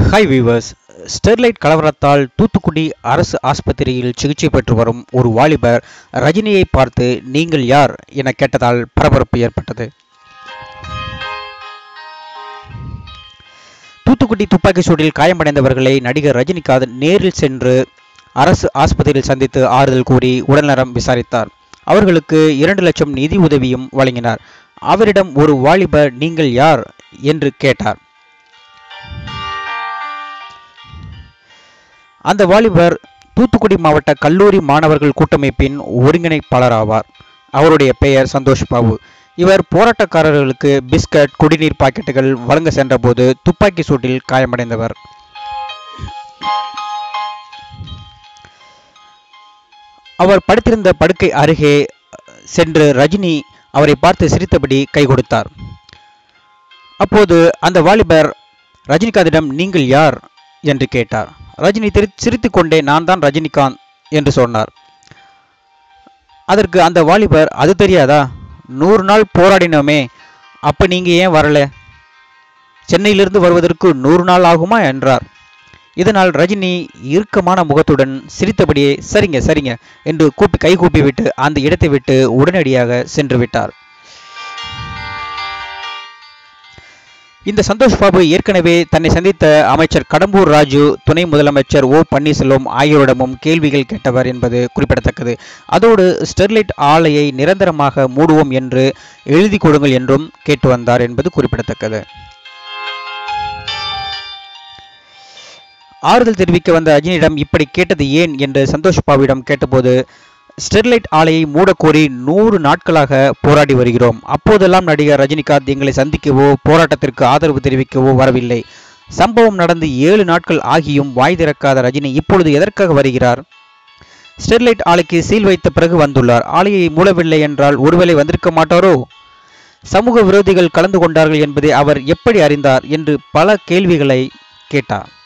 hi viewers Sterlite கலவரத்தால் தூத்துக்குடி அரசு ஆஸ்பத்திரியில் சிகிச்சை பெற்று வரும் ஒரு வாலிபர் ரஜினியை பார்த்து நீங்கள் யார் என கேட்டதால் பரபரப்பு ஏற்பட்டது தூத்துக்குடி துப்பாக்கி சூட்டில் காயமடைந்தவர்களை நடிகர் ரஜினிகாந்த் நேரில் சென்று அரசு ஆஸ்பத்திரியில் சந்தித்து ஆறுதல் கூறி உடல்நலம் விசாரித்தார் அவர்களுக்கு இரண்டு லட்சம் நிதி உதவியும் வழங்கினார் அவரிடம் ஒரு வாலிபர் நீங்கள் யார் என்று கேட்டார் அந்த வாலிபர் தூத்துக்குடி மாவட்ட கல்லூரி மாணவர்கள் கூட்டமைப்பின் ஒருங்கிணைப்பாளர் ஆவார் அவருடைய பெயர் சந்தோஷ் பாபு இவர் போராட்டக்காரர்களுக்கு பிஸ்கட் குடிநீர் பாக்கெட்டுகள் வழங்க சென்றபோது துப்பாக்கி சூட்டில் காயமடைந்தவர் அவர் படுத்திருந்த படுக்கை அருகே சென்று ரஜினி அவரை பார்த்து சிரித்தபடி கை கொடுத்தார் அப்போது அந்த வாலிபர் ரஜினிகாந்திடம் நீங்கள் யார் என்று கேட்டார் ரஜினி திரு சிரித்துக் கொண்டே நான் தான் ரஜினிகாந்த் என்று சொன்னார் அதற்கு அந்த வாலிபர் அது தெரியாதா நூறு நாள் போராடினோமே அப்ப நீங்க ஏன் வரல சென்னையிலிருந்து வருவதற்கு நூறு நாள் ஆகுமா என்றார் இதனால் ரஜினி இறுக்கமான முகத்துடன் சிரித்தபடியே சரிங்க சரிங்க என்று கூப்பி கை கூப்பி விட்டு அந்த இடத்தை விட்டு உடனடியாக சென்று விட்டார் இந்த சந்தோஷ் பாபு ஏற்கனவே தன்னை சந்தித்த அமைச்சர் கடம்பூர் ராஜு துணை முதலமைச்சர் ஓ பன்னீர்செல்வம் ஆகியோரிடமும் கேள்விகள் கேட்டவர் என்பது குறிப்பிடத்தக்கது அதோடு ஸ்டெர்லைட் ஆலையை நிரந்தரமாக மூடுவோம் என்று எழுதி கொடுங்கள் என்றும் கேட்டு வந்தார் என்பது குறிப்பிடத்தக்கது ஆறுதல் தெரிவிக்க வந்த ரஜினியிடம் இப்படி கேட்டது ஏன் என்று சந்தோஷ் பாபுவிடம் கேட்டபோது ஸ்டெர்லைட் ஆலையை மூடக்கோரி நூறு நாட்களாக போராடி வருகிறோம் அப்போதெல்லாம் நடிகர் ரஜினிகாந்த் எங்களை சந்திக்கவோ போராட்டத்திற்கு ஆதரவு தெரிவிக்கவோ வரவில்லை சம்பவம் நடந்து ஏழு நாட்கள் ஆகியும் வாய் திறக்காத ரஜினி இப்பொழுது எதற்காக வருகிறார் ஸ்டெர்லைட் ஆலைக்கு சீல் வைத்த பிறகு வந்துள்ளார் ஆலையை மூடவில்லை என்றால் ஒருவேளை வந்திருக்க மாட்டாரோ சமூக விரோதிகள் கலந்து கொண்டார்கள் என்பதை அவர் எப்படி அறிந்தார் என்று பல கேள்விகளை கேட்டார்